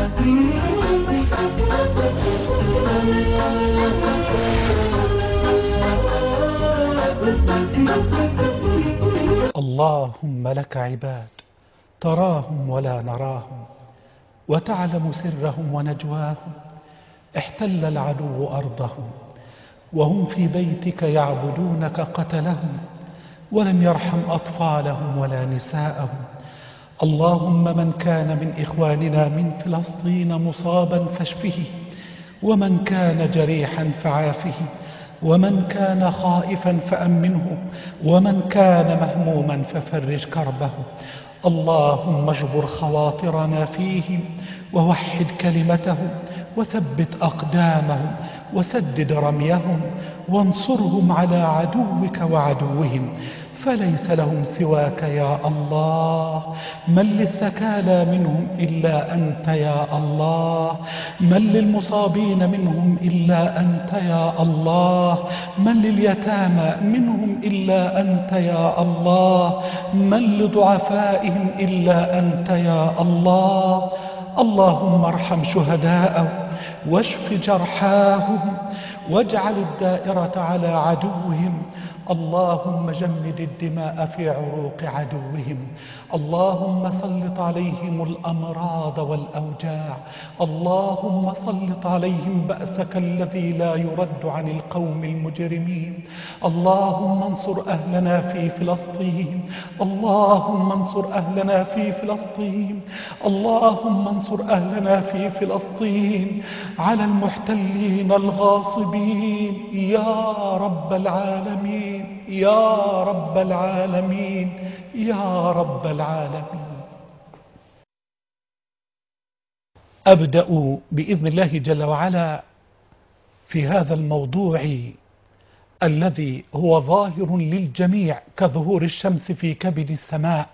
اللهم لك عباد تراهم ولا نراهم وتعلم سرهم ونجواهم احتل العدو أرضهم وهم في بيتك يعبدونك قتلهم ولم يرحم أطفالهم ولا نساءهم اللهم من كان من إخواننا من فلسطين مصابا فاشفه ومن كان جريحا فعافه ومن كان خائفا فأمنه ومن كان مهموما ففرج كربه اللهم اجبر خواطرنا فيهم ووحد كلمتهم وثبت أقدامهم وسدد رميهم وانصرهم على عدوك وعدوهم فليس لهم سواك يا الله من للثكالى منهم إلا أنت يا الله من للمصابين منهم إلا أنت يا الله من لليتامى منهم إلا أنت يا الله من لضعفائهم إلا أنت يا الله اللهم ارحم شهداءهم واشف جرحاهم واجعل الدائرة على عدوهم اللهم جمد الدماء في عروق عدوهم اللهم سلط عليهم الأمراض والأوجاع اللهم سلط عليهم بأسك الذي لا يرد عن القوم المجرمين اللهم انصر أهلنا في فلسطين اللهم انصر أهلنا في فلسطين اللهم انصر أهلنا في فلسطين على المحتلين الغاصبين يا رب العالمين يا رب العالمين يا رب العالمين أبدأ بإذن الله جل وعلا في هذا الموضوع الذي هو ظاهر للجميع كظهور الشمس في كبد السماء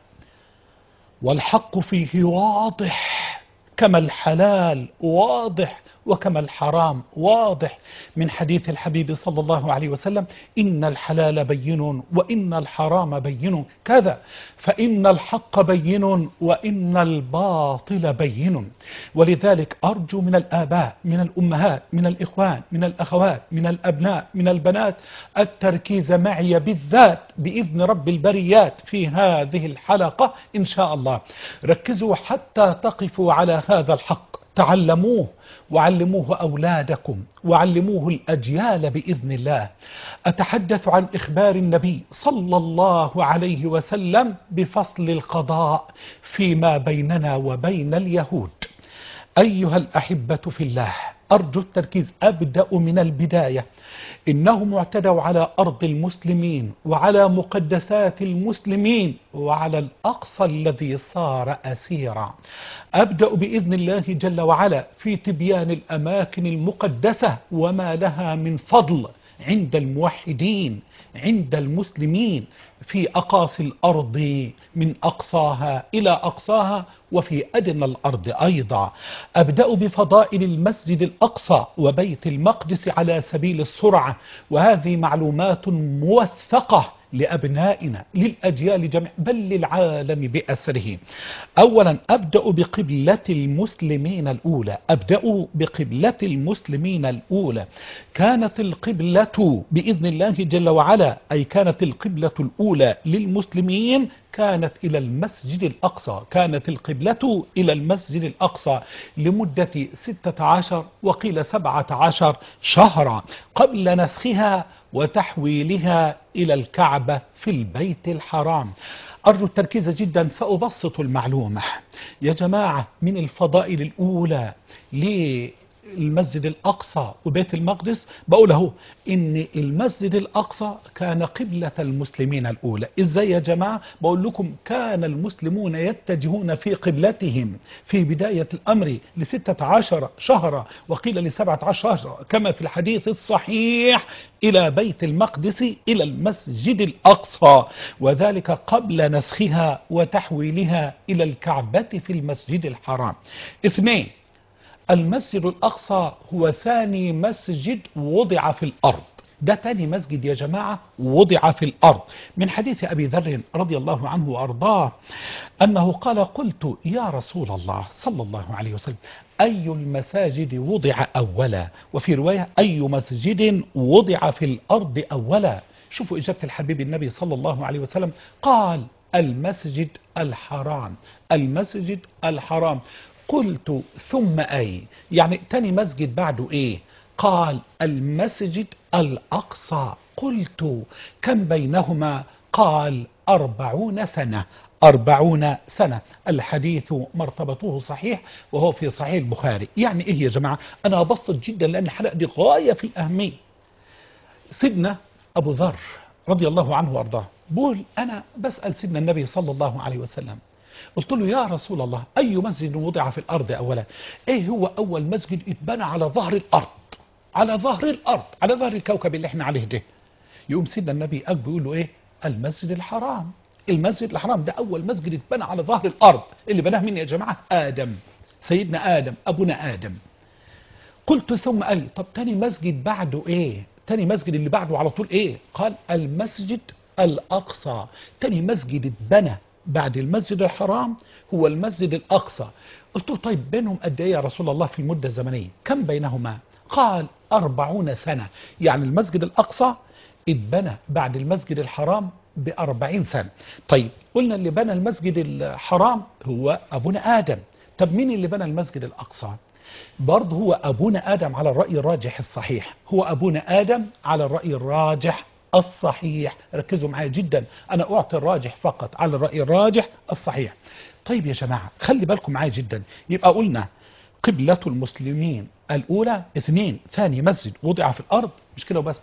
والحق فيه واضح كما الحلال واضح وكما الحرام واضح من حديث الحبيب صلى الله عليه وسلم إن الحلال بين وإن الحرام بين كذا فإن الحق بين وإن الباطل بين ولذلك أرجو من الآباء من الأمهات من الإخوان من الأخوات من الأبناء من البنات التركيز معي بالذات بإذن رب البريات في هذه الحلقة إن شاء الله ركزوا حتى تقفوا على هذا الحق تعلموه وعلموه أولادكم وعلموه الأجيال بإذن الله أتحدث عن إخبار النبي صلى الله عليه وسلم بفصل القضاء فيما بيننا وبين اليهود أيها الأحبة في الله أرجو التركيز أبدأ من البداية إنهم اعتدوا على أرض المسلمين وعلى مقدسات المسلمين وعلى الأقصى الذي صار أسيرا أبدأ بإذن الله جل وعلا في تبيان الأماكن المقدسة وما لها من فضل عند الموحدين عند المسلمين في أقاصي الأرض من أقصاها إلى أقصاها وفي أدنى الأرض أيضا أبدأ بفضائل المسجد الأقصى وبيت المقدس على سبيل السرعة وهذه معلومات موثقة لأبنائنا للأجيال جميع بل للعالم بأسره أولا أبدأ بقبلة المسلمين الأولى أبدأ بقبلة المسلمين الأولى كانت القبلة بإذن الله جل وعلا أي كانت القبلة الأولى للمسلمين كانت إلى المسجد الأقصى كانت القبلة إلى المسجد الأقصى لمدة ستة عشر وقيل سبعة عشر شهرا قبل نسخها وتحويلها إلى الكعبة في البيت الحرام أرجو التركيز جدا سأبسط المعلومة يا جماعة من الفضائل الأولى المسجد الأقصى وبيت المقدس بقول اهو إن المسجد الأقصى كان قبلة المسلمين الأولى إزاي يا جماعة بقول لكم كان المسلمون يتجهون في قبلتهم في بداية الأمر لستة عشر شهرا وقيل لسبعة عشر شهرا كما في الحديث الصحيح إلى بيت المقدس إلى المسجد الأقصى وذلك قبل نسخها وتحويلها إلى الكعبة في المسجد الحرام اثنين المسجد الأقصى هو ثاني مسجد وضع في الأرض ده تاني مسجد يا جماعة وضع في الأرض من حديث أبي ذر رضي الله عنه وأرضاه أنه قال قلت يا رسول الله صلى الله عليه وسلم أي المساجد وضع أولا وفي رواية أي مسجد وضع في الأرض أولا شوفوا إجابة الحبيب النبي صلى الله عليه وسلم قال المسجد الحرام المسجد الحرام قلت ثم أي يعني تاني مسجد بعده إيه قال المسجد الأقصى قلت كم بينهما قال أربعون سنة أربعون سنة الحديث مرتبطه صحيح وهو في صحيح البخاري يعني إيه يا جماعة أنا أبسط جدا لأن الحلقة دي غاية في الأهمية سيدنا أبو ذر رضي الله عنه وأرضاه بقول أنا بسأل سيدنا النبي صلى الله عليه وسلم قلت له يا رسول الله أي مسجد وضع في الأرض أولا إيه هو أول مسجد اتبنى على ظهر الأرض على ظهر الأرض على ظهر الكوكب اللي احنا عليه ده يقوم سيدنا النبي قال بيقول له إيه المسجد الحرام المسجد الحرام ده أول مسجد اتبنى على ظهر الأرض اللي بناه مين يا جماعة آدم سيدنا آدم أبونا آدم قلت ثم قال طب تاني مسجد بعده إيه تاني مسجد اللي بعده على طول إيه قال المسجد الأقصى تاني مسجد اتبنى بعد المسجد الحرام هو المسجد الأقصى قلت له طيب بينهم قد إيه يا رسول الله في المدة الزمنية كم بينهما قال أربعون سنة يعني المسجد الأقصى اتبنى بعد المسجد الحرام بأربعين سنة طيب قلنا اللي بنى المسجد الحرام هو أبونا آدم طب مين اللي بنى المسجد الأقصى برضه هو أبونا آدم على الرأي الراجح الصحيح هو أبونا آدم على الرأي الراجح الصحيح ركزوا معايا جدا أنا أعطي الراجح فقط على الرأي الراجح الصحيح طيب يا جماعة خلي بالكم معايا جدا يبقى قلنا قبلة المسلمين الأولى اثنين ثاني مسجد وضع في الأرض مش كده وبس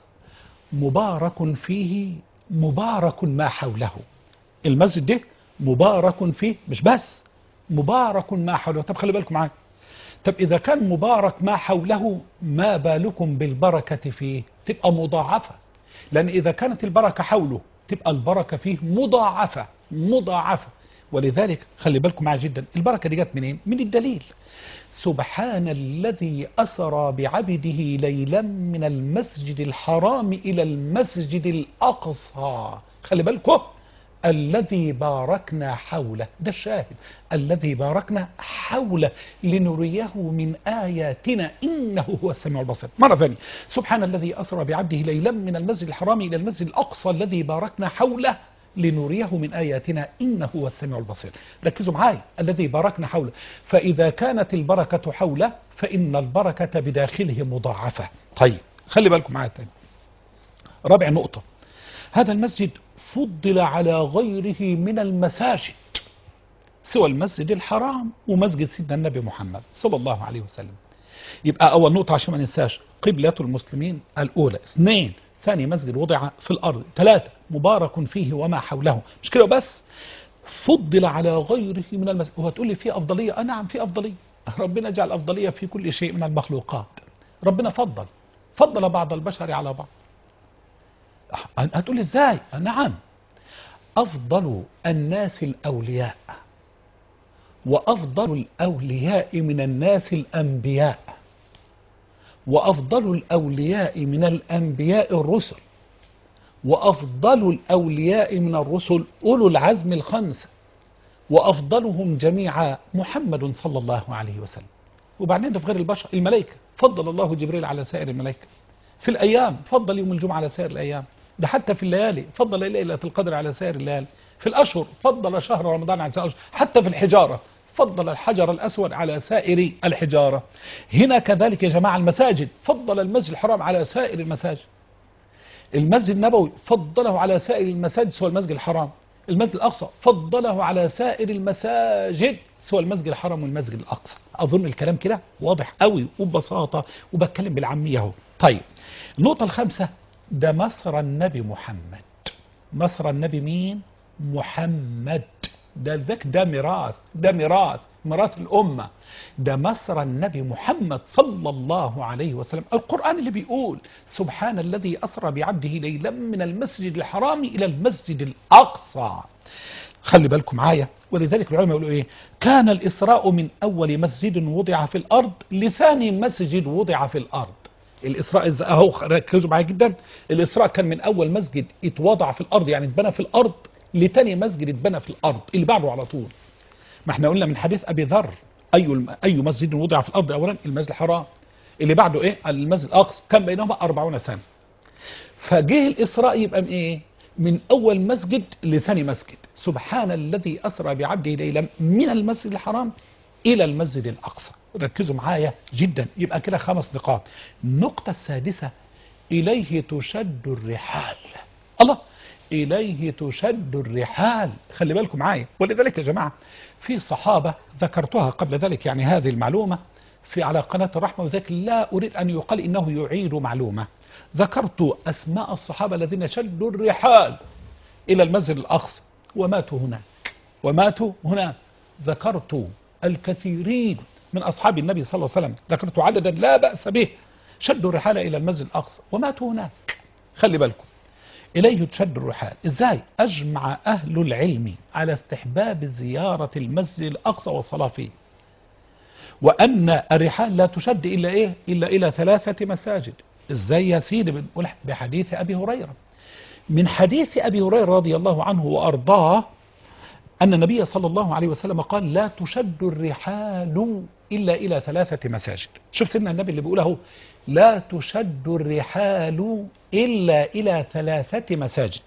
مبارك فيه مبارك ما حوله المسجد ده مبارك فيه مش بس مبارك ما حوله طب خلي بالكم معايا طب إذا كان مبارك ما حوله ما بالكم بالبركة فيه تبقى مضاعفة لأن إذا كانت البركة حوله تبقى البركة فيه مضاعفة مضاعفة ولذلك خلي بالكم معايا جدا البركة دي جت منين من الدليل سبحان الذي أسرى بعبده ليلا من المسجد الحرام إلى المسجد الأقصى خلي بالكم الذي باركنا حوله ده الشاهد الذي باركنا حوله لنريه من آياتنا إنه هو السميع البصير مرة ثانية سبحان الذي أسرى بعبده ليلا من المسجد الحرام إلى المسجد الأقصى الذي باركنا حوله لنريه من آياتنا إنه هو السميع البصير ركزوا معايا الذي باركنا حوله فإذا كانت البركة حوله فإن البركة بداخله مضاعفة طيب خلي بالكم معايا تاني رابع نقطة هذا المسجد فضل على غيره من المساجد سوى المسجد الحرام ومسجد سيدنا النبي محمد صلى الله عليه وسلم يبقى أول نقطة عشان ما ننساش قبلة المسلمين الأولى اثنين ثاني مسجد وضع في الأرض ثلاثة مبارك فيه وما حوله مش كده بس فضل على غيره من المسجد وهتقول لي في أفضلية آه نعم في أفضلية ربنا جعل أفضلية في كل شيء من المخلوقات ربنا فضل فضل بعض البشر على بعض هتقول ازاي نعم أفضل الناس الأولياء وأفضل الأولياء من الناس الأنبياء وأفضل الأولياء من الأنبياء الرسل وأفضل الأولياء من الرسل أولو العزم الخمسة وأفضلهم جميعا محمد صلى الله عليه وسلم وبعدين في غير البشر الملائكة فضل الله جبريل على سائر الملائكة في الأيام فضل يوم الجمعة على سائر الأيام ده حتى في الليالي فضل ليلة القدر على سائر الليالي في الأشهر فضل شهر رمضان على سائر الأشهر حتى في الحجارة فضل الحجر الأسود على سائر الحجارة هنا كذلك يا جماعة المساجد فضل المسجد الحرام على سائر المساجد المسجد النبوي فضله على سائر المساجد سوى المسجد الحرام المسجد الأقصى فضله على سائر المساجد سوى المسجد الحرام والمسجد الأقصى أظن الكلام كده واضح قوي وببساطة وبتكلم بالعامية اهو طيب النقطة الخامسة ده مصر النبي محمد مصر النبي مين محمد ده ذاك ده ميراث ده ميراث ميراث الأمة ده مصر النبي محمد صلى الله عليه وسلم القرآن اللي بيقول سبحان الذي أسرى بعبده ليلا من المسجد الحرام إلى المسجد الأقصى خلي بالكم معايا ولذلك العلماء يقولوا ايه كان الإسراء من أول مسجد وضع في الأرض لثاني مسجد وضع في الأرض الإسراء إز- أهو ركزوا معايا جدا الإسراء كان من أول مسجد اتوضع في الأرض يعني اتبنى في الأرض لتاني مسجد اتبنى في الأرض اللي بعده على طول ما احنا قلنا من حديث أبي ذر أي الم- أي مسجد وضع في الأرض أولا المسجد الحرام اللي بعده إيه المسجد الأقصى كان بينهما 40 سنة فجه الإسراء يبقى من إيه من أول مسجد لثاني مسجد سبحان الذي أسرى بعبده ليلا من المسجد الحرام إلى المسجد الأقصى ركزوا معايا جدا يبقى كده خمس نقاط النقطة السادسة إليه تشد الرحال الله إليه تشد الرحال خلي بالكم معايا ولذلك يا جماعة في صحابة ذكرتها قبل ذلك يعني هذه المعلومة في على قناة الرحمة وذلك لا أريد أن يقال إنه يعيد معلومة ذكرت أسماء الصحابة الذين شدوا الرحال إلى المسجد الأقصى وماتوا هناك وماتوا هناك ذكرت الكثيرين من أصحاب النبي صلى الله عليه وسلم ذكرت عددا لا بأس به شدوا الرحال إلى المسجد الأقصى وماتوا هناك خلي بالكم إليه تشد الرحال إزاي أجمع أهل العلم على استحباب زيارة المسجد الأقصى والصلاة فيه وأن الرحال لا تشد إلا إيه إلا إلى ثلاثة مساجد إزاي يا سيدي بنقول بحديث أبي هريرة من حديث أبي هريرة رضي الله عنه وأرضاه أن النبي صلى الله عليه وسلم قال لا تشد الرحال إلا إلى ثلاثة مساجد شوف سيدنا النبي اللي بيقوله لا تشد الرحال إلا إلى ثلاثة مساجد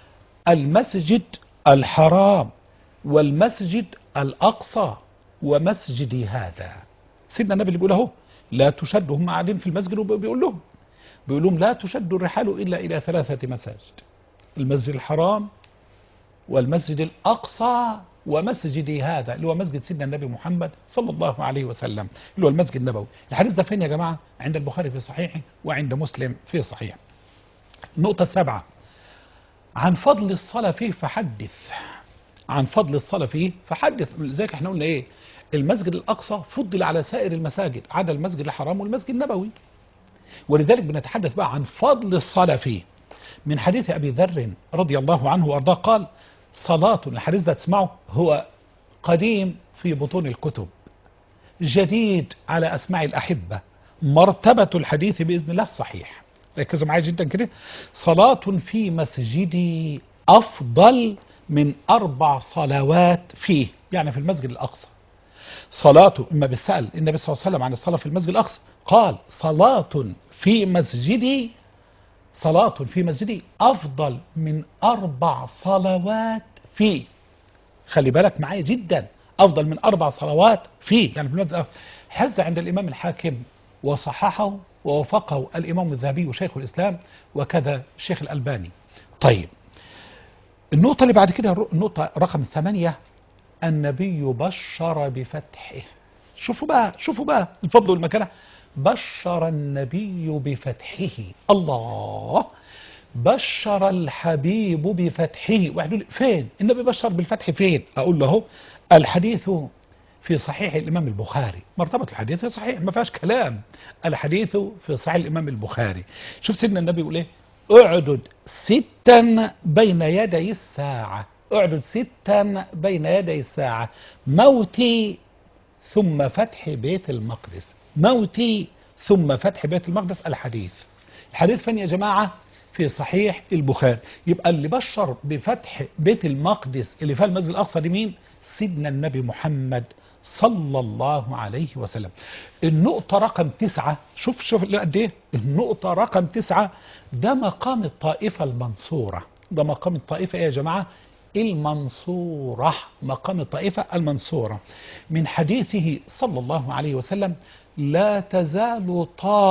المسجد الحرام والمسجد الأقصى ومسجدي هذا سيدنا النبي اللي بيقوله لا تشد هم قاعدين في المسجد وبيقول لهم بيقول لهم لا تشد الرحال إلا إلى ثلاثة مساجد المسجد الحرام والمسجد الأقصى ومسجدي هذا اللي هو مسجد سيدنا النبي محمد صلى الله عليه وسلم اللي هو المسجد النبوي الحديث ده فين يا جماعة عند البخاري في صحيحه وعند مسلم في صحيح النقطة السابعة عن فضل الصلاة فيه فحدث عن فضل الصلاة فيه فحدث لذلك احنا قلنا ايه المسجد الأقصى فضل على سائر المساجد عدا المسجد الحرام والمسجد النبوي ولذلك بنتحدث بقى عن فضل الصلاة فيه من حديث أبي ذر رضي الله عنه وأرضاه قال صلاة الحديث ده تسمعه هو قديم في بطون الكتب جديد على أسماع الأحبة مرتبة الحديث بإذن الله صحيح ركزوا معايا جدا كده صلاة في مسجدي أفضل من أربع صلوات فيه يعني في المسجد الأقصى صلاة إما بالسأل النبي صلى الله عليه وسلم عن الصلاة في المسجد الأقصى قال صلاة في مسجدي صلاة في مسجدي أفضل من أربع صلوات فيه خلي بالك معايا جدا أفضل من أربع صلوات فيه يعني في المسجد الأقصى هذا عند الإمام الحاكم وصححه ووفقه الإمام الذهبي وشيخ الإسلام وكذا الشيخ الألباني طيب النقطة اللي بعد كده النقطة رقم ثمانية النبي بشر بفتحه شوفوا بقى شوفوا بقى الفضل والمكانة بشر النبي بفتحه الله بشر الحبيب بفتحه واحد يقول فين النبي بشر بالفتح فين اقول له الحديث في صحيح الامام البخاري مرتبة الحديث صحيح ما فيهاش كلام الحديث في صحيح الامام البخاري شوف سيدنا النبي يقول ايه اعدد ستا بين يدي الساعة اعدد ستا بين يدي الساعة موتي ثم فتح بيت المقدس موتي ثم فتح بيت المقدس الحديث الحديث فين يا جماعة في صحيح البخاري يبقى اللي بشر بفتح بيت المقدس اللي في المسجد الأقصى دي مين سيدنا النبي محمد صلى الله عليه وسلم النقطة رقم تسعة شوف شوف اللي قد ايه النقطة رقم تسعة ده مقام الطائفة المنصورة ده مقام الطائفة ايه يا جماعة المنصورة مقام الطائفة المنصورة من حديثه صلى الله عليه وسلم لا تزال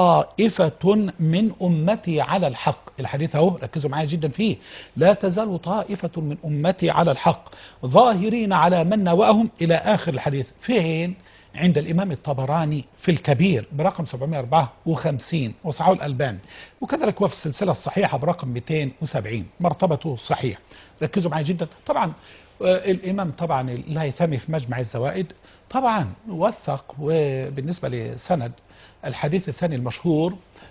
طائفة من أمتي على الحق الحديث اهو ركزوا معايا جدا فيه لا تزال طائفة من أمتي على الحق ظاهرين على من نوأهم إلى آخر الحديث فين عند الإمام الطبراني في الكبير برقم 754 وصححه الألباني وكذلك هو في السلسلة الصحيحة برقم 270 مرتبته صحيح ركزوا معي جدا طبعا الإمام طبعا الهيثمي في مجمع الزوائد طبعا وثق وبالنسبة لسند الحديث الثاني المشهور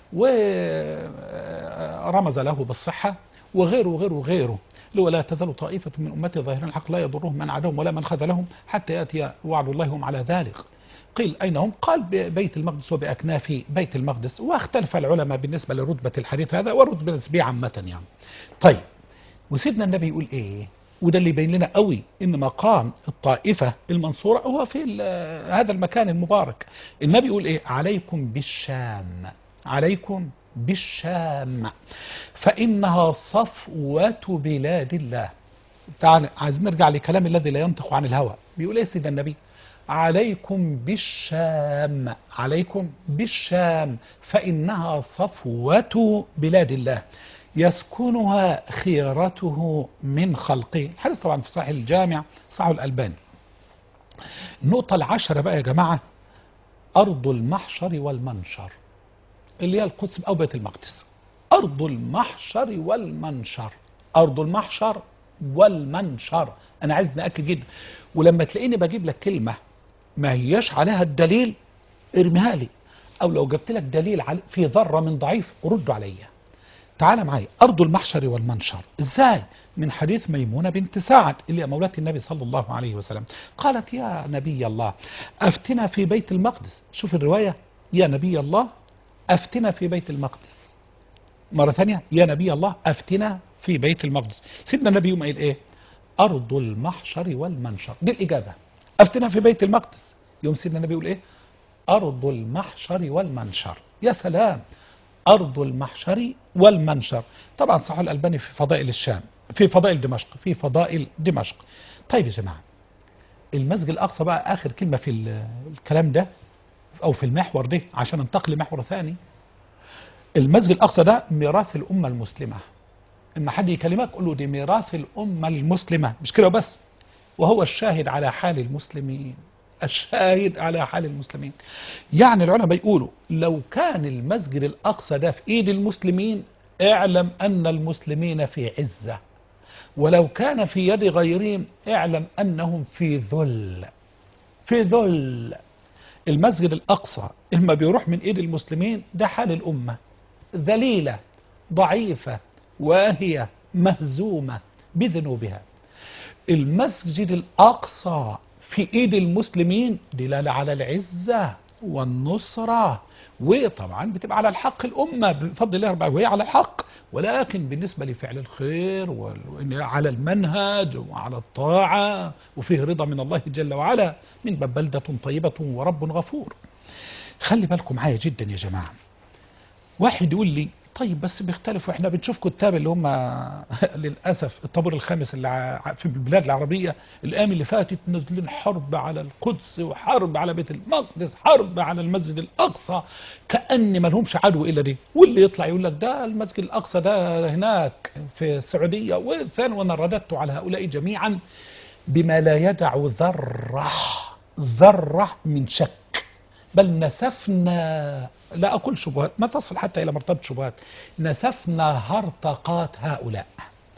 ورمز له بالصحة وغيره وغيره وغيره لو لا تزال طائفة من أمتي ظاهرين الحق لا يضرهم من عدهم ولا من خذلهم حتى يأتي وعد الله هم على ذلك قيل أين هم قال ببيت المقدس وبأكناف بيت المقدس واختلف العلماء بالنسبة لرتبة الحديث هذا ورتبة النسبية عامة يعني طيب وسيدنا النبي يقول إيه وده اللي يبين لنا قوي ان مقام الطائفة المنصورة هو في ال- هذا المكان المبارك النبي يقول ايه عليكم بالشام عليكم بالشام فإنها صفوة بلاد الله تعال عايزين نرجع لكلام الذي لا ينطق عن الهوى بيقول ايه سيدنا النبي عليكم بالشام عليكم بالشام فإنها صفوة بلاد الله يسكنها خيرته من خلقه الحديث طبعا في صحيح الجامع صحيح الألباني النقطة العشرة بقى يا جماعة أرض المحشر والمنشر اللي هي القدس أو بيت المقدس أرض المحشر والمنشر أرض المحشر والمنشر أنا عايز نأكد جدا ولما تلاقيني بجيب لك كلمة ما هياش عليها الدليل ارميها لي أو لو جبت لك دليل على- في ذرة من ضعيف رد عليا تعال معايا أرض المحشر والمنشر إزاي من حديث ميمونة بنت سعد اللي هي مولاة النبي صلى الله عليه وسلم قالت يا نبي الله أفتنا في بيت المقدس شوف الرواية يا نبي الله أفتنا في بيت المقدس مرة ثانية يا نبي الله أفتنا في بيت المقدس سيدنا النبي يوم قال إيه أرض المحشر والمنشر دي الإجابة أفتنا في بيت المقدس يوم سيدنا النبي يقول إيه أرض المحشر والمنشر يا سلام أرض المحشر والمنشر طبعا صح الألباني في فضائل الشام في فضائل دمشق في فضائل دمشق طيب يا جماعة المسجد الأقصى بقى آخر كلمة في ال- الكلام ده أو في المحور ده عشان ننتقل لمحور ثاني المسجد الأقصى ده ميراث الأمة المسلمة إن حد يكلمك قول له دي ميراث الأمة المسلمة مش كده بس وهو الشاهد على حال المسلمين الشاهد على حال المسلمين يعني العلماء بيقولوا لو كان المسجد الأقصى ده في إيد المسلمين اعلم أن المسلمين في عزة ولو كان في يد غيرهم اعلم أنهم في ذل في ذل المسجد الأقصى لما بيروح من إيد المسلمين ده حال الأمة ذليلة ضعيفة واهية مهزومة بذنوبها المسجد الأقصى في إيد المسلمين دلالة على العزة والنصرة وطبعا بتبقى على الحق الأمة بفضل الله ربها وهي على الحق ولكن بالنسبة لفعل الخير وإن على المنهج وعلى الطاعة وفيه رضا من الله جل وعلا من باب بلدة طيبة ورب غفور خلي بالكم معايا جدا يا جماعة واحد يقول لي طيب بس بيختلفوا احنا بنشوف كتاب اللي هم للاسف الطابور الخامس اللي ع- في البلاد العربيه الايام اللي فاتت نازلين حرب على القدس وحرب على بيت المقدس حرب على المسجد الاقصى كان ما لهمش عدو الا دي واللي يطلع يقول لك ده المسجد الاقصى ده هناك في السعوديه والثاني وانا رددت على هؤلاء جميعا بما لا يدع ذره ذره من شك بل نسفنا لا أقول شبهات ما تصل حتى إلى مرتبة شبهات نسفنا هرطقات هؤلاء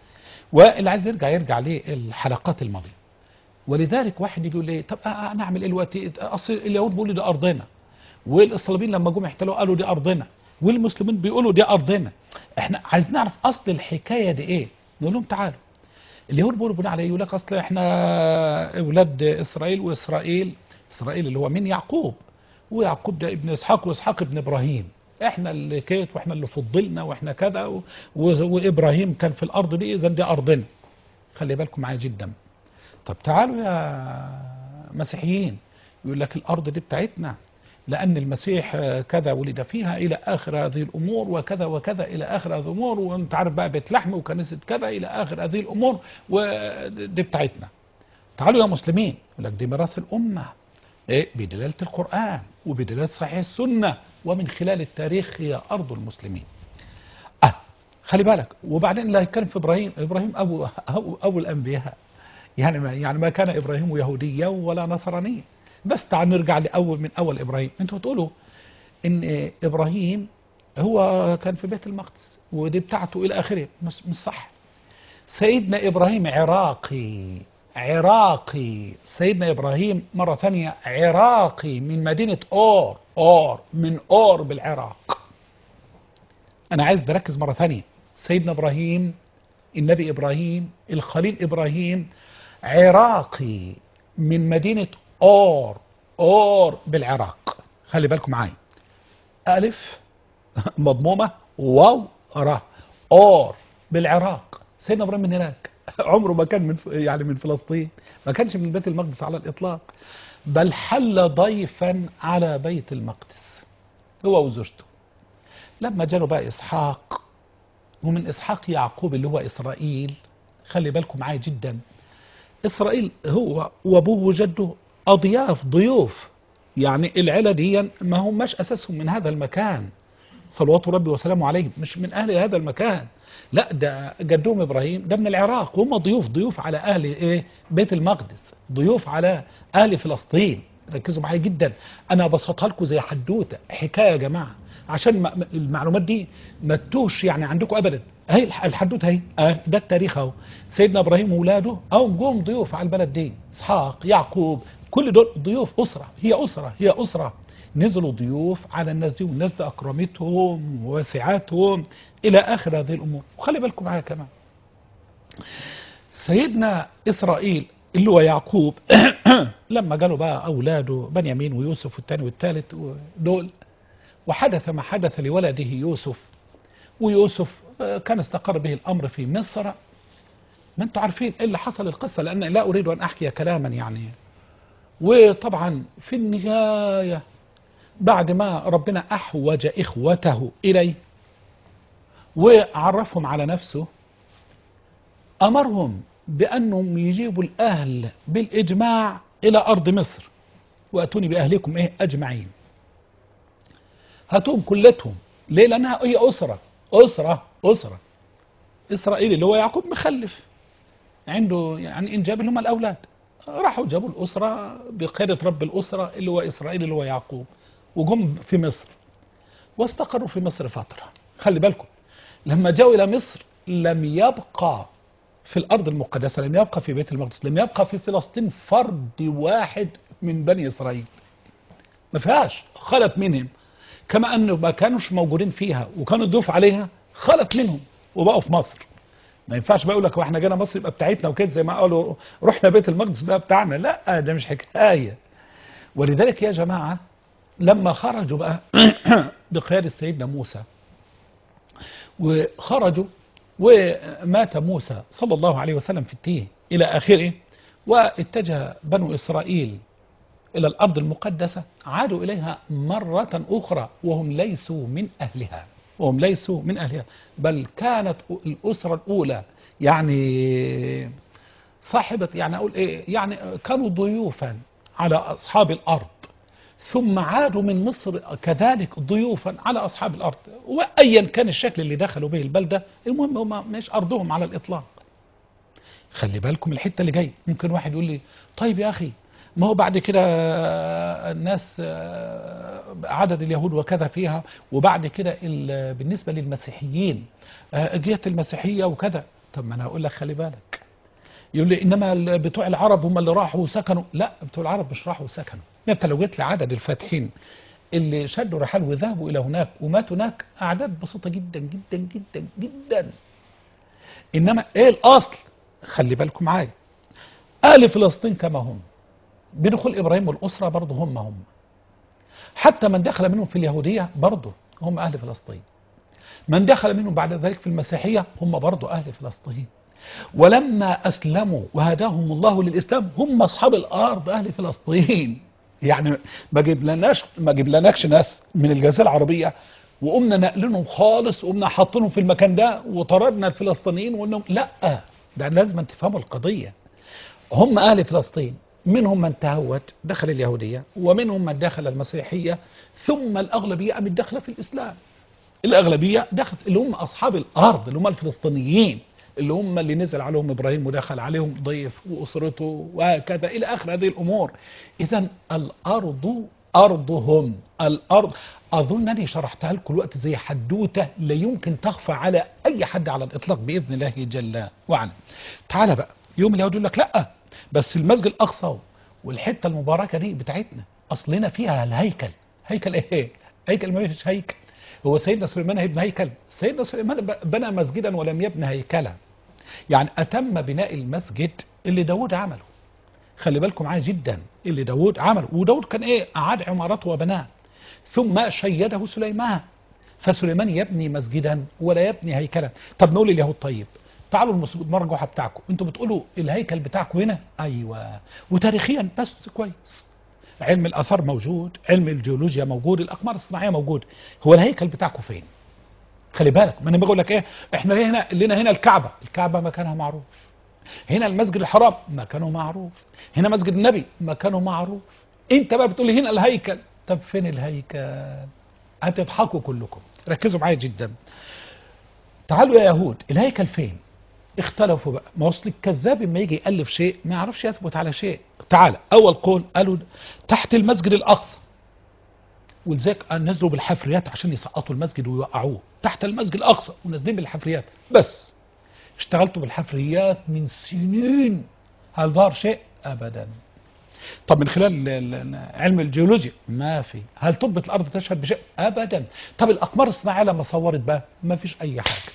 واللي عايز يرجع يرجع للحلقات الماضية ولذلك واحد يجي يقول لي طب أنا نعمل ايه دلوقتي اصل اليهود بيقولوا دي ارضنا والاسلاميين لما جم احتلوا قالوا دي ارضنا والمسلمين بيقولوا دي ارضنا احنا عايزين نعرف اصل الحكايه دي ايه نقول لهم تعالوا اليهود بيقولوا بناء على ايه يقول لك اصل احنا اولاد اسرائيل واسرائيل اسرائيل اللي هو من يعقوب ويعقوب ده ابن اسحاق واسحاق ابن ابراهيم احنا اللي كيت واحنا اللي فضلنا واحنا كذا و... و... وابراهيم كان في الارض دي اذا دي ارضنا خلي بالكم معايا جدا طب تعالوا يا مسيحيين يقول لك الارض دي بتاعتنا لأن المسيح كذا ولد فيها إلى آخر هذه الأمور وكذا وكذا إلى آخر هذه الأمور وأنت عارف بقى بيت لحم وكنيسة كذا إلى آخر هذه الأمور ودي بتاعتنا تعالوا يا مسلمين يقول لك دي ميراث الأمة إيه بدلالة القرآن وبدلالة صحيح السنة ومن خلال التاريخ هي أرض المسلمين أه خلي بالك وبعدين اللي هيتكلم في إبراهيم إبراهيم أبو, أبو, أبو الأنبياء يعني ما يعني ما كان إبراهيم يهوديا ولا نصرانيا بس تعال نرجع لأول من أول إبراهيم أنتوا تقولوا إن إبراهيم هو كان في بيت المقدس ودي بتاعته إلى آخره مش, مش صح سيدنا إبراهيم عراقي عراقي سيدنا إبراهيم مرة ثانية عراقي من مدينة أور أور من أور بالعراق أنا عايز بركز مرة ثانية سيدنا إبراهيم النبي إبراهيم الخليل إبراهيم عراقي من مدينة أور اور بالعراق خلي بالكم معايا ألف مضمومة واو را اور بالعراق سيدنا ابراهيم من هناك عمره ما كان من يعني من فلسطين ما كانش من بيت المقدس على الإطلاق بل حل ضيفا على بيت المقدس هو وزوجته لما جاله بقى إسحاق ومن إسحاق يعقوب اللي هو إسرائيل خلي بالكم معايا جدا إسرائيل هو وأبوه وجده أضياف ضيوف يعني العيلة دي ما هماش أساسهم من هذا المكان صلوات ربي وسلامه عليهم مش من أهل هذا المكان لا ده جدهم إبراهيم ده من العراق وهم ضيوف ضيوف على أهل إيه بيت المقدس ضيوف على أهل فلسطين ركزوا معايا جدا أنا بسطها لكم زي حدوتة حكاية يا جماعة عشان ما- ما- المعلومات دي ما تتوهش يعني عندكم ابدا اهي الح- الحدوته اهي آه، ده التاريخ اهو سيدنا ابراهيم واولاده او جم ضيوف على البلد دي اسحاق يعقوب كل دول ضيوف اسره هي اسره هي اسره نزلوا ضيوف على الناس دي والناس دي اكرمتهم ووسعتهم الى اخر هذه الامور وخلي بالكم معايا كمان سيدنا اسرائيل اللي هو يعقوب لما جاله بقى اولاده بنيامين ويوسف والثاني والثالث دول وحدث ما حدث لولده يوسف ويوسف آه، كان استقر به الأمر في مصر ما انتم عارفين ايه اللي حصل القصة لأن لا أريد أن أحكي كلاما يعني وطبعا في النهاية بعد ما ربنا أحوج إخوته إليه وعرفهم على نفسه أمرهم بأنهم يجيبوا الأهل بالإجماع إلى أرض مصر وأتوني بأهلكم إيه أجمعين هاتوهم كلتهم ليه لانها هي اسره اسره اسره اسرائيل اللي هو يعقوب مخلف عنده يعني انجاب اللي هم الاولاد راحوا جابوا الاسره بقياده رب الاسره اللي هو اسرائيل اللي هو يعقوب وجم في مصر واستقروا في مصر فتره خلي بالكم لما جاءوا الى مصر لم يبقى في الارض المقدسه لم يبقى في بيت المقدس لم يبقى في فلسطين فرد واحد من بني اسرائيل ما فيهاش خلت منهم كما انه ما كانوش موجودين فيها وكانوا ضيوف عليها خلت منهم وبقوا في مصر ما ينفعش بقى يقول لك واحنا جينا مصر يبقى بتاعتنا وكده زي ما قالوا رحنا بيت المقدس بقى بتاعنا لا ده مش حكايه ولذلك يا جماعه لما خرجوا بقى بقياده سيدنا موسى وخرجوا ومات موسى صلى الله عليه وسلم في التيه الى اخره واتجه بنو اسرائيل إلى الأرض المقدسة عادوا إليها مرة أخرى وهم ليسوا من أهلها وهم ليسوا من أهلها بل كانت الأسرة الأولى يعني صاحبة يعني أقول إيه يعني كانوا ضيوفا على أصحاب الأرض ثم عادوا من مصر كذلك ضيوفا على أصحاب الأرض وأيا كان الشكل اللي دخلوا به البلدة المهم هم مش أرضهم على الإطلاق خلي بالكم الحته اللي جايه ممكن واحد يقول لي طيب يا اخي ما هو بعد كده الناس عدد اليهود وكذا فيها وبعد كده ال- بالنسبه للمسيحيين جهه المسيحيه وكذا طب ما انا هقول لك خلي بالك يقول لي انما ال- بتوع العرب هم اللي راحوا وسكنوا لا بتوع العرب مش راحوا وسكنوا انت لو جيت لعدد الفاتحين اللي شدوا رحال وذهبوا الى هناك وماتوا هناك اعداد بسيطه جدا جدا جدا جدا انما ايه الاصل خلي بالكم معايا اهل فلسطين كما هم بدخول ابراهيم والاسره برضه هم هم حتى من دخل منهم في اليهوديه برضه هم اهل فلسطين من دخل منهم بعد ذلك في المسيحيه هم برضه اهل فلسطين ولما اسلموا وهداهم الله للاسلام هم اصحاب الارض اهل فلسطين يعني ما جبلناش ما جبلناكش ناس من الجزيره العربيه وقمنا نقلنهم خالص وقمنا حاطينهم في المكان ده وطردنا الفلسطينيين وانهم لا ده لازم تفهموا القضيه هم اهل فلسطين منهم من تهود دخل اليهوديه ومنهم من دخل المسيحيه ثم الاغلبيه قامت داخله في الاسلام الاغلبيه دخلت اللي هم اصحاب الارض اللي هم الفلسطينيين اللي هم اللي نزل عليهم ابراهيم ودخل عليهم ضيف واسرته وهكذا الى اخر هذه الامور اذا الارض ارضهم الارض اظنني شرحتها لكم الوقت زي حدوته لا يمكن تخفى على اي حد على الاطلاق باذن الله جل وعلا تعال بقى يوم اليهود يقول لك لا بس المسجد الاقصى والحته المباركه دي بتاعتنا اصلنا فيها الهيكل هيكل ايه هيكل ما فيش هيكل هو سيدنا سليمان هيبني هيكل سيدنا سليمان بنى مسجدا ولم يبنى هيكلا يعني أتم بناء المسجد اللي داود عمله خلي بالكم معايا جدا اللي داود عمله وداود كان ايه أعاد عمارته وبناه ثم شيده سليمان فسليمان يبني مسجدا ولا يبني هيكلا طب نقول لليهود طيب تعالوا المرجوحة بتاعكم انتوا بتقولوا الهيكل بتاعكم هنا ايوه وتاريخيا بس كويس علم الاثار موجود علم الجيولوجيا موجود الاقمار الصناعيه موجود هو الهيكل بتاعكم فين خلي بالك ما انا بقول لك ايه احنا هنا لنا هنا الكعبه الكعبه مكانها معروف هنا المسجد الحرام مكانه معروف هنا مسجد النبي مكانه معروف انت بقى بتقول لي هنا الهيكل طب فين الهيكل هتضحكوا كلكم ركزوا معايا جدا تعالوا يا يهود الهيكل فين اختلفوا بقى ما وصل الكذاب لما يجي يالف شيء ما يعرفش يثبت على شيء تعال اول قول قالوا تحت المسجد الاقصى ولذلك نزلوا بالحفريات عشان يسقطوا المسجد ويوقعوه تحت المسجد الاقصى ونازلين بالحفريات بس اشتغلتوا بالحفريات من سنين هل ظهر شيء ابدا طب من خلال علم الجيولوجيا ما في هل تربة الارض تشهد بشيء ابدا طب الاقمار الصناعيه لما صورت بقى ما فيش اي حاجه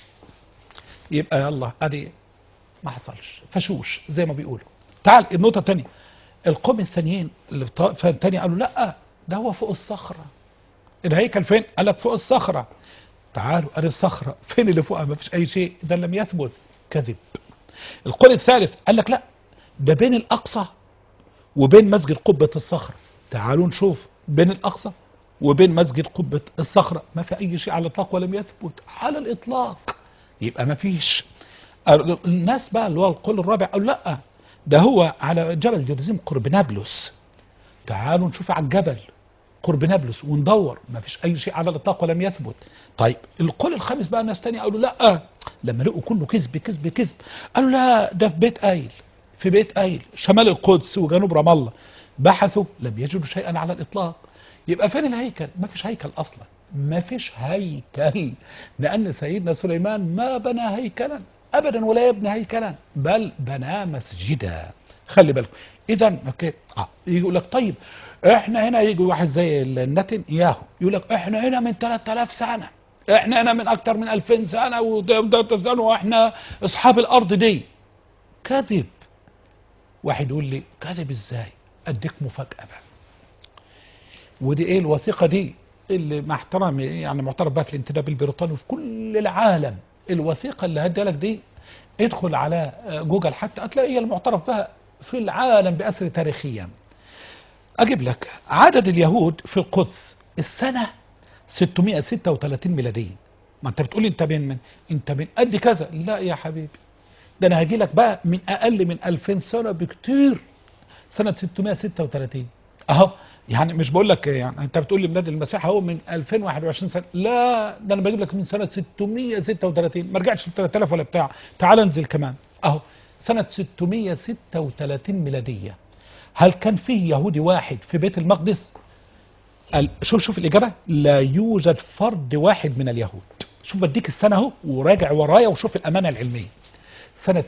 يبقى يلا ادي ما حصلش فشوش زي ما بيقولوا تعال النقطه الثانيه القوم الثانيين اللي في الثانيه قالوا لا ده هو فوق الصخره الهيكل فين قال لك فوق الصخره تعالوا ادي الصخره فين اللي فوقها ما فيش اي شيء اذا لم يثبت كذب القول الثالث قال لك لا ده بين الاقصى وبين مسجد قبة الصخرة تعالوا نشوف بين الأقصى وبين مسجد قبة الصخرة ما في أي شيء على الإطلاق ولم يثبت على الإطلاق يبقى ما فيش الناس بقى اللي هو القول الرابع قالوا لا ده هو على جبل جرزيم قرب نابلس تعالوا نشوف على الجبل قرب نابلس وندور ما فيش أي شيء على الإطلاق ولم يثبت طيب القول الخامس بقى ناس تانية قالوا لا لما لقوا كله كذب كذب كذب قالوا لا ده في بيت قايل في بيت قايل شمال القدس وجنوب رام الله بحثوا لم يجدوا شيئا على الإطلاق يبقى فين الهيكل ما فيش هيكل أصلا ما فيش هيكل لأن سيدنا سليمان ما بنى هيكلا أبدا ولا يبني هيكلا بل بنى مسجدا خلي بالكم إذا أوكي آه. يقول لك طيب إحنا هنا يجي واحد زي النتن ياهو يقول لك إحنا هنا من 3000 سنة إحنا هنا من أكثر من 2000 سنة و سنة وإحنا أصحاب الأرض دي كذب واحد يقول لي كذب ازاي اديك مفاجاه بقى ودي ايه الوثيقه دي اللي مع احترامي يعني معترف بها في الانتداب البريطاني في كل العالم الوثيقه اللي هديها لك دي ادخل على جوجل حتى هتلاقي هي المعترف بها في العالم بأثر تاريخيا اجيب لك عدد اليهود في القدس السنه 636 ميلاديه ما انت بتقول انت من, من انت من قد كذا لا يا حبيبي ده انا هاجي لك بقى من اقل من 2000 سنه بكتير سنه 636 اهو يعني مش بقول لك يعني انت بتقول لي ميلاد المسيح اهو من 2021 سنه لا ده انا بجيب لك من سنه 636 ما رجعتش ل 3000 ولا بتاع تعال انزل كمان اهو سنه 636 ميلاديه هل كان فيه يهودي واحد في بيت المقدس شوف شوف الاجابه لا يوجد فرد واحد من اليهود شوف بديك السنه اهو وراجع ورايا وشوف الامانه العلميه سنة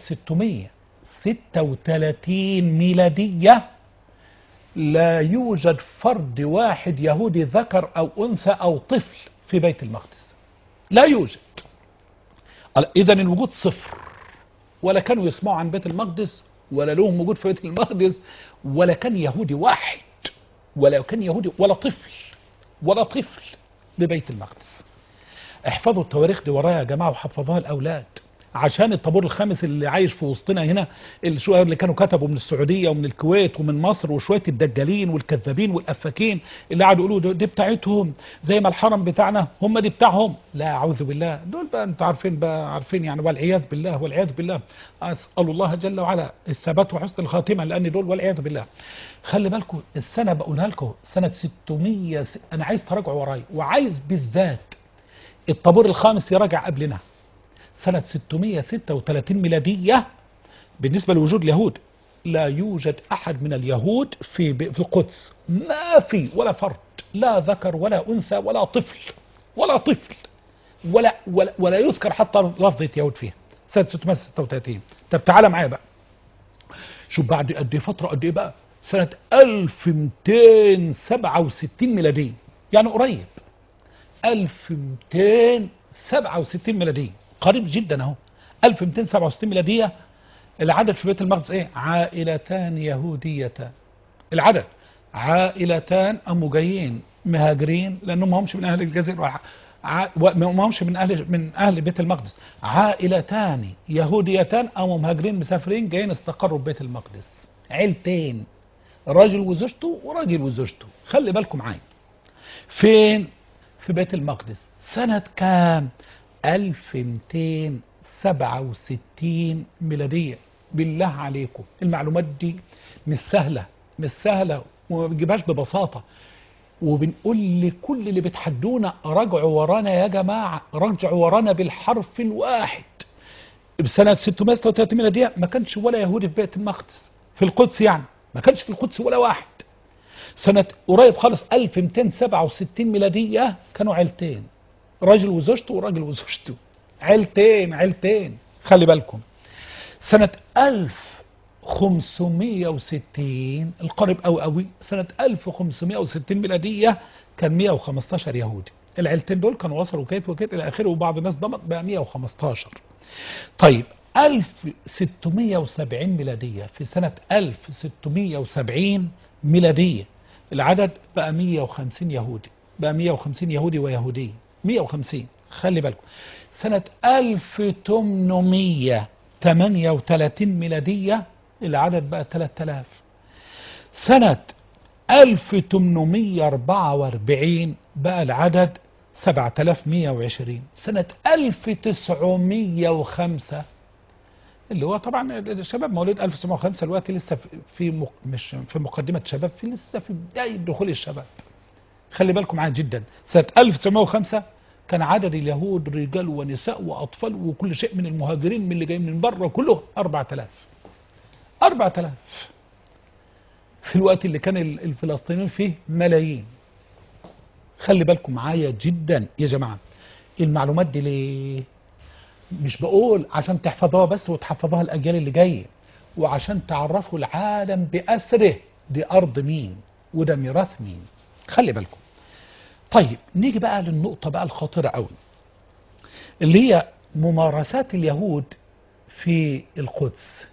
636 ميلادية لا يوجد فرد واحد يهودي ذكر أو أنثى أو طفل في بيت المقدس لا يوجد إذا الوجود صفر ولا كانوا يسمعوا عن بيت المقدس ولا لهم وجود في بيت المقدس ولا كان يهودي واحد ولا كان يهودي ولا طفل ولا طفل ببيت المقدس احفظوا التواريخ دي ورايا يا جماعة وحفظوها الأولاد عشان الطابور الخامس اللي عايش في وسطنا هنا الشوية اللي كانوا كتبوا من السعودية ومن الكويت ومن مصر وشوية الدجالين والكذابين والأفاكين اللي قعدوا يقولوا دي بتاعتهم زي ما الحرم بتاعنا هم دي بتاعهم لا أعوذ بالله دول بقى انتوا عارفين بقى عارفين يعني والعياذ بالله والعياذ بالله أسأل الله جل وعلا الثبات وحسن الخاتمة لأن دول والعياذ بالله خلي بالكم السنة بقولها لكم سنة 600 أنا عايز تراجعوا ورايا وعايز بالذات الطابور الخامس يراجع قبلنا سنة 636 ميلادية بالنسبة لوجود اليهود لا يوجد أحد من اليهود في في القدس ما في ولا فرد لا ذكر ولا أنثى ولا طفل ولا طفل ولا ولا, ولا يذكر حتى لفظة يهود فيها سنة 636 طب تعالى معايا بقى شوف بعد قد ايه فترة قد ايه بقى سنة 1267 ميلادية يعني قريب 1267 ميلادية قريب جدا اهو 1267 ميلادية العدد في بيت المقدس ايه عائلتان يهوديتان العدد عائلتان قاموا جايين مهاجرين لانهم ما همش من اهل الجزيره ع- وما همش من اهل من اهل بيت المقدس عائلتان يهوديتان قاموا مهاجرين مسافرين جايين استقروا في بيت المقدس عيلتين راجل وزوجته وراجل وزوجته خلي بالكم معايا فين في بيت المقدس سنة كام 1267 ميلادية بالله عليكم المعلومات دي مش سهلة مش سهلة وما بنجيبهاش ببساطة وبنقول لكل اللي بتحدونا راجعوا ورانا يا جماعة راجعوا ورانا بالحرف الواحد بسنة 636 ميلادية ما كانش ولا يهودي في بيت المقدس في القدس يعني ما كانش في القدس ولا واحد سنة قريب خالص 1267 ميلادية كانوا عيلتين راجل وزوجته وراجل وزوجته عيلتين عيلتين خلي بالكم سنة 1560 القريب أو قوي سنة 1560 ميلادية كان 115 يهودي العيلتين دول كانوا وصلوا كيت وكيت إلى آخره وبعض الناس ضمت بقى 115 طيب 1670 ميلادية في سنة 1670 ميلادية العدد بقى 150 يهودي بقى 150 يهودي ويهودية 150 خلي بالكم سنة 1838 ميلادية العدد بقى 3000 سنة 1844 بقى العدد 7120 سنة 1905 اللي هو طبعا الشباب مواليد 1905 دلوقتي لسه في- في مق... مش في مقدمة شباب في لسه في بداية دخول الشباب خلي بالكم معايا جدا سنة 1905 كان عدد اليهود رجال ونساء وأطفال وكل شيء من المهاجرين من اللي جايين من بره كله 4000 4000 في الوقت اللي كان ال- الفلسطينيين فيه ملايين خلي بالكم معايا جدا يا جماعة المعلومات دي ليه مش بقول عشان تحفظوها بس وتحفظوها الأجيال اللي جاية وعشان تعرفوا العالم بأسره دي أرض مين وده ميراث مين خلي بالكم طيب نيجي بقى للنقطة بقى الخطيرة قوي اللي هي ممارسات اليهود في القدس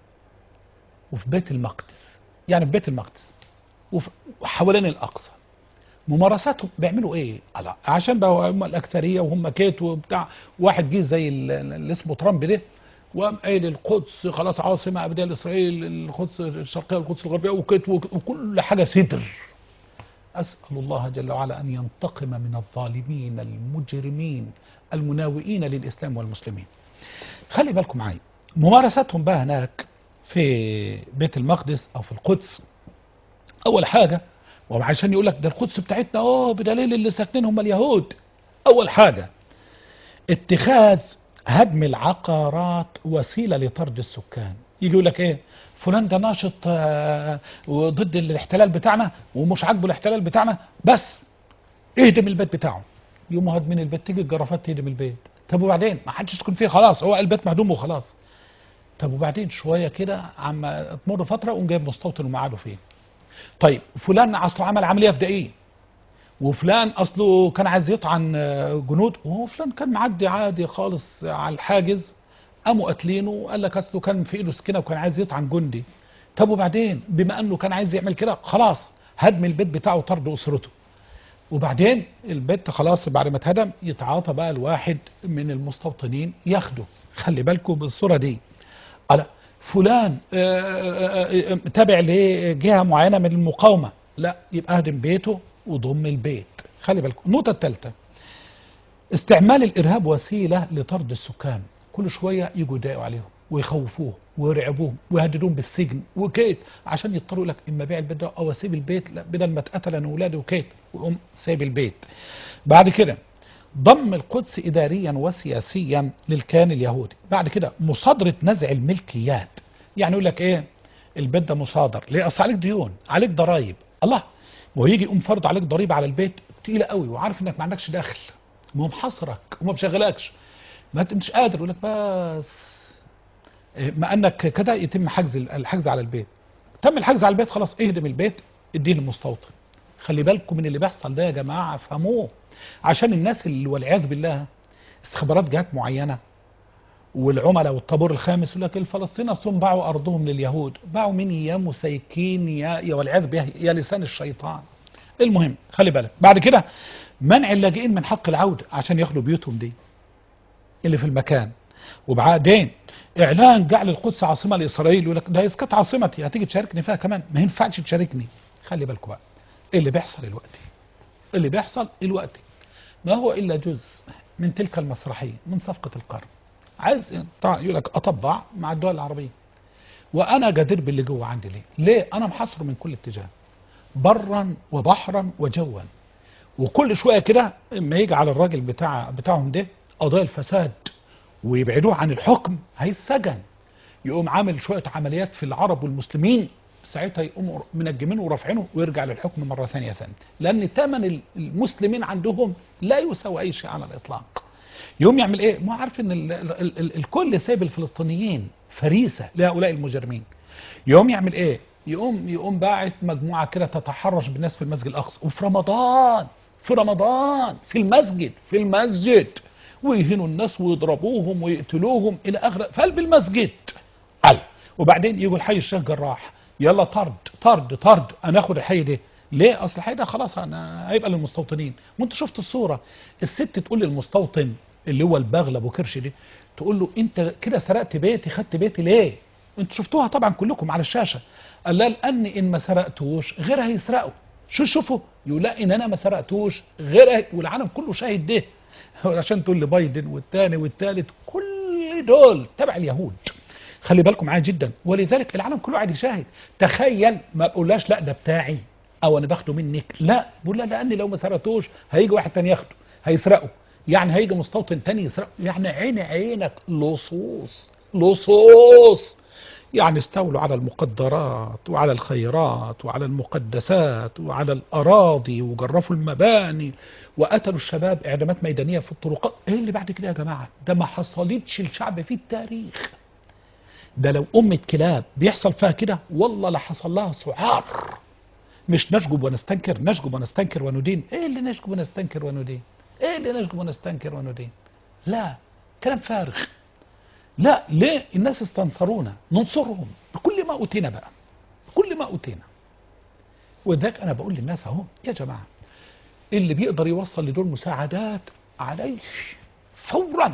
وفي بيت المقدس يعني في بيت المقدس وفي- وحوالين الأقصى ممارساتهم بيعملوا ايه؟ على- عشان بقى هم الاكثريه وهم كيت وبتاع واحد جه زي ال- اللي اسمه ترامب ده وقام قايل القدس خلاص عاصمه ابديه لاسرائيل القدس الشرقيه والقدس الغربيه وكيت وك- وكل حاجه ستر اسال الله جل وعلا ان ينتقم من الظالمين المجرمين المناوئين للاسلام والمسلمين. خلي بالكم معايا ممارساتهم بقى هناك في بيت المقدس او في القدس اول حاجه وعشان يقول لك ده القدس بتاعتنا اه بدليل اللي ساكنين هم اليهود اول حاجه اتخاذ هدم العقارات وسيله لطرد السكان يجي يقول لك ايه فلان ده ناشط آه، وضد الاحتلال بتاعنا ومش عاجبه الاحتلال بتاعنا بس اهدم البيت بتاعه يقوموا هادمين البيت تيجي الجرافات تهدم البيت طب وبعدين ما حدش يسكن فيه خلاص هو البيت مهدوم وخلاص طب وبعدين شويه كده عما تمر فتره قوم جايب مستوطن ومقعده فيه طيب فلان اصله عمل عمليه فدائيه وفلان اصله كان عايز يطعن آه، جنود وهو فلان كان معدي عادي خالص على الحاجز قاموا قاتلينه وقال لك اصله كان في ايده سكينه وكان عايز يطعن جندي طب وبعدين بما انه كان عايز يعمل كده خلاص هدم البيت بتاعه وطرد اسرته وبعدين البيت خلاص بعد ما اتهدم يتعاطى بقى الواحد من المستوطنين ياخده خلي بالكم بالصوره دي على فلان آه، آه، آه، تابع لجهه معينه من المقاومه لا يبقى اهدم بيته وضم البيت خلي بالكم النقطه الثالثه استعمال الارهاب وسيله لطرد السكان كل شويه يجوا يضايقوا عليهم ويخوفوهم ويرعبوهم ويهددوهم بالسجن وكيت عشان يضطروا لك اما بيع البيت ده او اسيب البيت لا بدل ما اتقتل انا واولادي وكيت ويقوم سايب البيت بعد كده ضم القدس اداريا وسياسيا للكيان اليهودي بعد كده مصادره نزع الملكيات يعني يقول لك ايه البيت ده مصادر ليه اصل عليك ديون عليك ضرايب الله ويجي يقوم فرض عليك ضريبه على البيت تقيله قوي وعارف انك ما عندكش دخل وهو محاصرك وما بشغلكش ما انت مش قادر يقول لك بس إيه، ما انك كده يتم حجز الحجز على البيت تم الحجز على البيت خلاص اهدم البيت اديه للمستوطن خلي بالكم من اللي بيحصل ده يا جماعه افهموه عشان الناس اللي والعياذ بالله استخبارات جهات معينه والعملاء والطابور الخامس يقول لك الفلسطينيين اصلهم باعوا ارضهم لليهود باعوا مين يا مسيكين يا يا والعياذ بالله يا لسان الشيطان المهم خلي بالك بعد كده منع اللاجئين من حق العوده عشان ياخدوا بيوتهم دي اللي في المكان وبعدين اعلان جعل القدس عاصمه لاسرائيل يقول لك ده اسقاط عاصمتي هتيجي تشاركني فيها كمان ما ينفعش تشاركني خلي بالكم بقى إيه اللي بيحصل الوقت اللي بيحصل الوقت ما هو الا جزء من تلك المسرحيه من صفقه القرن عايز طبعا يقول لك اطبع مع الدول العربيه وانا جدير باللي جوه عندي ليه ليه انا محاصره من كل اتجاه برا وبحرا وجوا وكل شويه كده اما يجي على الراجل بتاع بتاعهم ده قضايا الفساد ويبعدوه عن الحكم هيتسجن يقوم عامل شويه عمليات في العرب والمسلمين ساعتها يقوموا منجمينه ورافعينه ويرجع للحكم مره ثانيه سنه لان ثمن المسلمين عندهم لا يساوي اي شيء على الاطلاق يقوم يعمل ايه ما هو عارف ان ال ال ال الكل سايب الفلسطينيين فريسه لهؤلاء المجرمين يقوم يعمل ايه يقوم يقوم باعت مجموعه كده تتحرش بالناس في المسجد الاقصى وفي رمضان في رمضان في المسجد في المسجد ويهنوا الناس ويضربوهم ويقتلوهم الى اخر في قلب المسجد قال وبعدين يجوا الحي الشيخ جراح يلا طرد طرد طرد انا اخد الحي ده ليه اصل الحي ده خلاص انا هيبقى للمستوطنين وانت شفت الصوره الست تقول للمستوطن اللي هو البغل ابو كرش دي تقول له انت كده سرقت بيتي خدت بيتي ليه انتوا شفتوها طبعا كلكم على الشاشه قال لها لان ان ما سرقتوش غيرها هيسرقوا شو شوفوا يقول لا ان انا ما سرقتوش غيرها والعالم كله شاهد ده عشان تقول لي بايدن والتاني والتالت كل دول تبع اليهود خلي بالكم معايا جدا ولذلك العالم كله قاعد يشاهد تخيل ما بقولهاش لا ده بتاعي او انا باخده منك لا بقول لها لان لو ما سرقتوش هيجي واحد تاني ياخده هيسرقه يعني هيجي مستوطن تاني يسرقه يعني عين عينك لصوص لصوص يعني استولوا على المقدرات وعلى الخيرات وعلى المقدسات وعلى الأراضي وجرفوا المباني وقتلوا الشباب إعدامات ميدانية في الطرقات إيه اللي بعد كده يا جماعة ده ما حصلتش الشعب في التاريخ ده لو أمة كلاب بيحصل فيها كده والله لحصل لها سعار مش نشجب ونستنكر نشجب ونستنكر وندين ايه اللي نشجب ونستنكر وندين ايه اللي نشجب ونستنكر وندين لا كلام فارغ لا ليه الناس استنصرونا ننصرهم بكل ما أوتينا بقى بكل ما أوتينا وذاك أنا بقول للناس أهو يا جماعة اللي بيقدر يوصل لدول مساعدات عليه فورا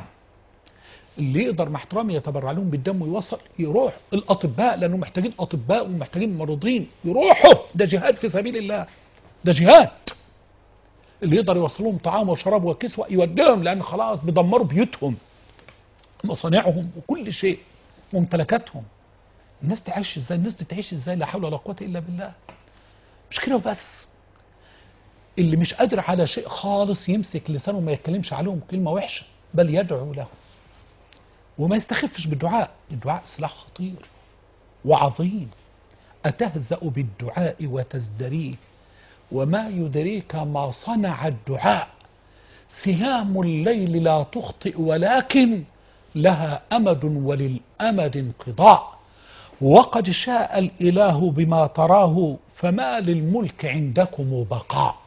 اللي يقدر مع احترامي يتبرع لهم بالدم ويوصل يروح الأطباء لأنهم محتاجين أطباء ومحتاجين مريضين يروحوا ده جهاد في سبيل الله ده جهاد اللي يقدر يوصل لهم طعام وشراب وكسوة يوديهم لأن خلاص بيدمروا بيوتهم مصانعهم وكل شيء ممتلكاتهم الناس تعيش ازاي الناس دي تعيش ازاي لا حول ولا قوه الا بالله مش كده وبس اللي مش قادر على شيء خالص يمسك لسانه وما يتكلمش عليهم كلمه وحشه بل يدعو له وما يستخفش بالدعاء الدعاء سلاح خطير وعظيم أتهزأ بالدعاء وتزدريه وما يدريك ما صنع الدعاء سهام الليل لا تخطئ ولكن لها أمد وللأمد انقضاء وقد شاء الإله بما تراه فما للملك عندكم بقاء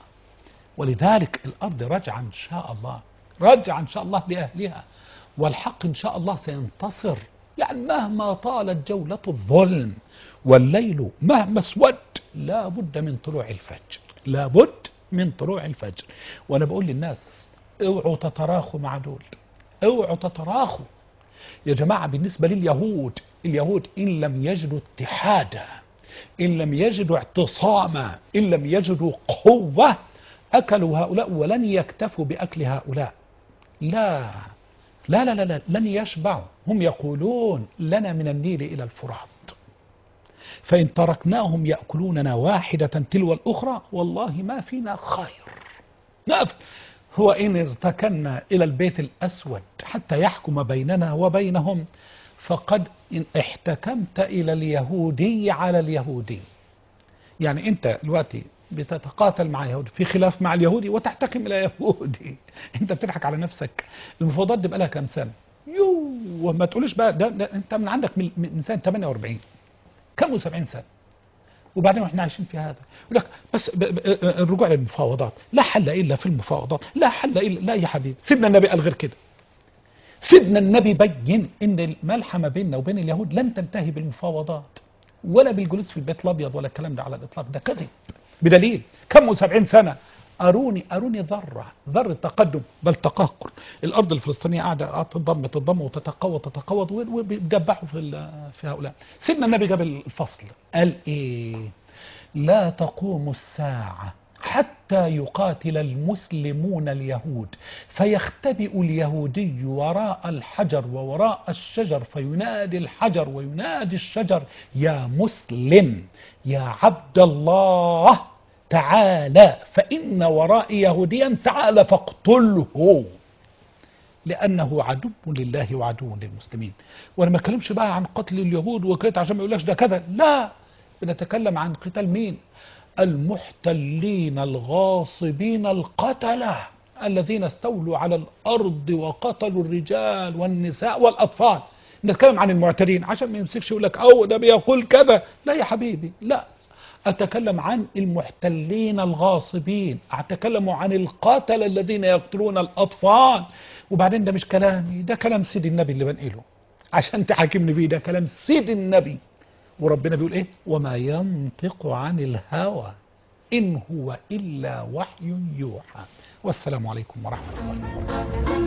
ولذلك الأرض رجع إن شاء الله رجع إن شاء الله لأهلها والحق إن شاء الله سينتصر يعني مهما طالت جولة الظلم والليل مهما اسود لا بد من طلوع الفجر لا بد من طلوع الفجر وأنا بقول للناس اوعوا تتراخوا مع دول اوعوا تتراخوا يا جماعة بالنسبة لليهود اليهود إن لم يجدوا اتحادا إن لم يجدوا اعتصاما إن لم يجدوا قوة أكلوا هؤلاء ولن يكتفوا بأكل هؤلاء لا لا لا لا, لا لن يشبعوا هم يقولون لنا من النيل إلى الفرات فإن تركناهم يأكلوننا واحدة تلو الأخرى والله ما فينا خير ما في هو إن ارتكنا إلى البيت الأسود حتى يحكم بيننا وبينهم فقد إن احتكمت إلى اليهودي على اليهودي يعني أنت دلوقتي بتتقاتل مع يهودي في خلاف مع اليهودي وتحتكم إلى يهودي أنت بتضحك على نفسك المفاوضات دي بقى لها كام سنة يو وما تقولش بقى ده, ده أنت من عندك من, من سنة 48 كم 70 سنة وبعدين احنا عايشين في هذا يقول لك بس ب- ب- الرجوع للمفاوضات لا حل الا في المفاوضات لا حل الا لا يا حبيبي سيدنا النبي قال غير كده سيدنا النبي بين ان الملحمه بيننا وبين اليهود لن تنتهي بالمفاوضات ولا بالجلوس في البيت الابيض ولا الكلام ده على الاطلاق ده كذب بدليل كم وسبعين سنه اروني اروني ذره ذره تقدم بل تقهقر الارض الفلسطينيه قاعده تضم تضم وتتقوى تتقوض وبيدبحوا في ال- في هؤلاء سيدنا النبي جاب الفصل قال ايه لا تقوم الساعه حتى يقاتل المسلمون اليهود فيختبئ اليهودي وراء الحجر ووراء الشجر فينادي الحجر وينادي الشجر يا مسلم يا عبد الله تعالى فإن ورائي يهوديا تعالى فاقتله لأنه عدو لله وعدو للمسلمين وأنا ما أتكلمش بقى عن قتل اليهود وكده عشان ما يقولكش ده كذا لا بنتكلم عن قتال مين المحتلين الغاصبين القتلة الذين استولوا على الأرض وقتلوا الرجال والنساء والأطفال نتكلم عن المعتدين عشان ما يمسكش يقول لك أو ده بيقول كذا لا يا حبيبي لا أتكلم عن المحتلين الغاصبين أتكلم عن القاتل الذين يقتلون الأطفال وبعدين ده مش كلامي ده كلام سيد النبي اللي بنقله عشان تحاكمني بيه ده كلام سيد النبي وربنا بيقول ايه وما ينطق عن الهوى إن هو إلا وحي يوحى والسلام عليكم ورحمة الله وبركاته